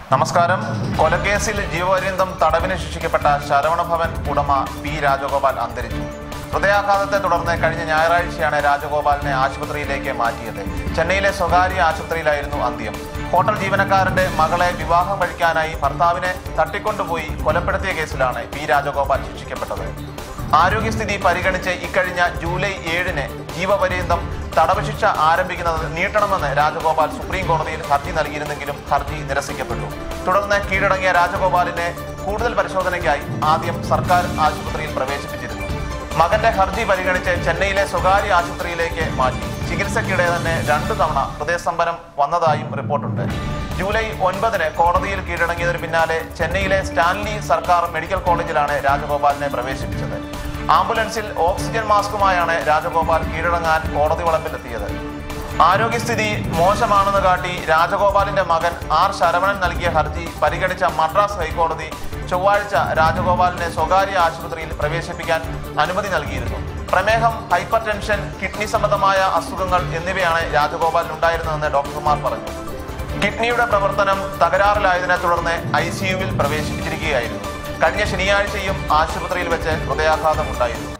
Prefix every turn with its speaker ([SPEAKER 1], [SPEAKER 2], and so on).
[SPEAKER 1] നമസ്കാരം കൊലക്കേസിൽ ജീവപര്യന്തം തടവിന് ശിക്ഷിക്കപ്പെട്ട ശരവണഭവൻ ഉടമ പി രാജഗോപാൽ അന്തരിച്ചു ഹൃദയാഘാതത്തെ തുടർന്ന് കഴിഞ്ഞ ഞായറാഴ്ചയാണ് രാജഗോപാലിനെ ആശുപത്രിയിലേക്ക് മാറ്റിയത് ചെന്നൈയിലെ സ്വകാര്യ ആശുപത്രിയിലായിരുന്നു അന്ത്യം ഹോട്ടൽ ജീവനക്കാരന്റെ മകളെ വിവാഹം കഴിക്കാനായി ഭർത്താവിനെ തട്ടിക്കൊണ്ടുപോയി കൊലപ്പെടുത്തിയ കേസിലാണ് പി രാജഗോപാൽ ശിക്ഷിക്കപ്പെട്ടത് ആരോഗ്യസ്ഥിതി പരിഗണിച്ച് ഇക്കഴിഞ്ഞ ജൂലൈ ഏഴിന് ജീവപര്യന്തം തടവ് ശിക്ഷ ആരംഭിക്കുന്നത് നീട്ടണമെന്ന് രാജഗോപാൽ സുപ്രീം കോടതിയിൽ ഹർജി നൽകിയിരുന്നെങ്കിലും ഹർജി നിരസിക്കപ്പെട്ടു തുടർന്ന് കീഴടങ്ങിയ രാജഗോപാലിനെ കൂടുതൽ പരിശോധനയ്ക്കായി ആദ്യം സർക്കാർ ആശുപത്രിയിൽ പ്രവേശിപ്പിച്ചിരുന്നു മകന്റെ ഹർജി പരിഗണിച്ച് ചെന്നൈയിലെ സ്വകാര്യ ആശുപത്രിയിലേക്ക് മാറ്റി ചികിത്സയ്ക്കിടെ തന്നെ രണ്ടു തവണ ഹൃദയസ്തംഭനം വന്നതായും റിപ്പോർട്ടുണ്ട് ജൂലൈ ഒൻപതിന് കോടതിയിൽ കീഴടങ്ങിയതിന് പിന്നാലെ ചെന്നൈയിലെ സ്റ്റാൻലി സർക്കാർ മെഡിക്കൽ കോളേജിലാണ് രാജഗോപാലിനെ പ്രവേശിപ്പിച്ചത് ആംബുലൻസിൽ ഓക്സിജൻ മാസ്കുമായാണ് രാജഗോപാൽ കീഴടങ്ങാൻ കോടതി വളപ്പിലെത്തിയത് ആരോഗ്യസ്ഥിതി മോശമാണെന്ന് കാട്ടി രാജഗോപാലിന്റെ മകൻ ആർ ശരവണൻ നൽകിയ ഹർജി പരിഗണിച്ച മദ്രാസ് ഹൈക്കോടതി ചൊവ്വാഴ്ച രാജഗോപാലിനെ സ്വകാര്യ ആശുപത്രിയിൽ പ്രവേശിപ്പിക്കാൻ അനുമതി നൽകിയിരുന്നു പ്രമേഹം ഹൈപ്പർ ടെൻഷൻ കിഡ്നി സംബന്ധമായ അസുഖങ്ങൾ എന്നിവയാണ് രാജഗോപാലിനുണ്ടായിരുന്നതെന്ന് ഡോക്ടർമാർ പറഞ്ഞു കിഡ്നിയുടെ പ്രവർത്തനം തകരാറിലായതിനെ തുടർന്ന് ഐ സിയുവിൽ പ്രവേശിപ്പിച്ചിരിക്കുകയായിരുന്നു കഴിഞ്ഞ ശനിയാഴ്ചയും ആശുപത്രിയിൽ വെച്ച് ഹൃദയാഘാതം ഉണ്ടായിരുന്നു